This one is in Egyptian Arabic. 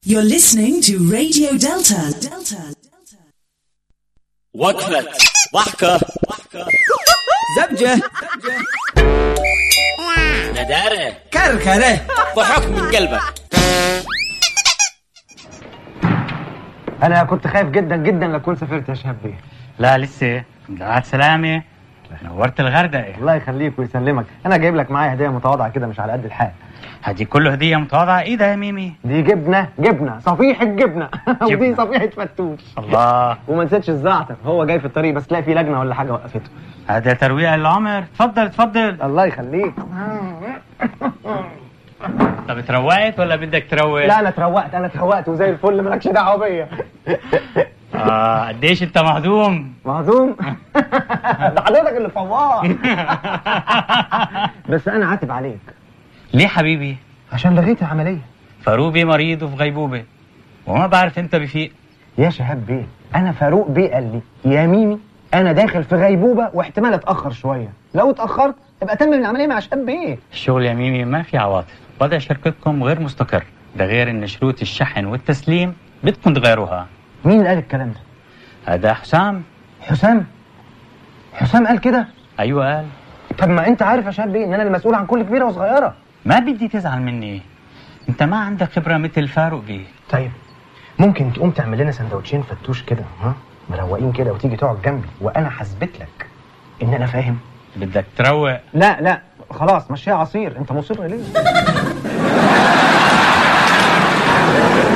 You're listening to Radio Delta. Delta. وقفة ضحكة زبجة ندارة كركرة ضحك من قلبك انا كنت خايف جدا جدا لو كنت سافرت يا شهاب بيه لا لسه دعات سلامة نورت الغردقة الله يخليك ويسلمك انا جايب لك معايا هديه متواضعه كده مش على قد الحال هدي كله هدية متواضعة ايه ده يا ميمي دي جبنه جبنه صفيحه جبنه ودي جبنة. صفيحه فتوش الله وما نسيتش الزعتر هو جاي في الطريق بس تلاقي في لجنه ولا حاجه وقفته هذا ترويع العمر تفضل تفضل الله يخليك طب تروقت ولا بدك تروق لا انا اتروقت انا اتروقت وزي الفل مالكش دعوه بيا آه قديش انت مهضوم مهضوم ده حضرتك اللي فوار بس انا عاتب عليك ليه حبيبي عشان لغيت العمليه فاروبي مريض وفي غيبوبة وما بعرف انت بفيق يا شهاب بيه انا فاروق بيه قال لي يا ميمي انا داخل في غيبوبه واحتمال اتاخر شويه لو اتاخرت ابقى تمم العمليه مع شهاب بيه الشغل يا ميمي ما في عواطف وضع شركتكم غير مستقر ده غير ان شروط الشحن والتسليم بدكم تغيروها مين اللي قال الكلام ده هذا حسام حسام حسام قال كده ايوه قال طب ما انت عارف يا شهاب بيه ان انا المسؤول عن كل كبيره وصغيره ما بدي تزعل مني انت ما عندك خبرة مثل فاروق بيه طيب ممكن تقوم تعمل لنا سندوتشين فتوش كده ها مروقين كده وتيجي تقعد جنبي وانا حثبت لك ان انا فاهم بدك تروق لا لا خلاص مشيها عصير انت مصر ليه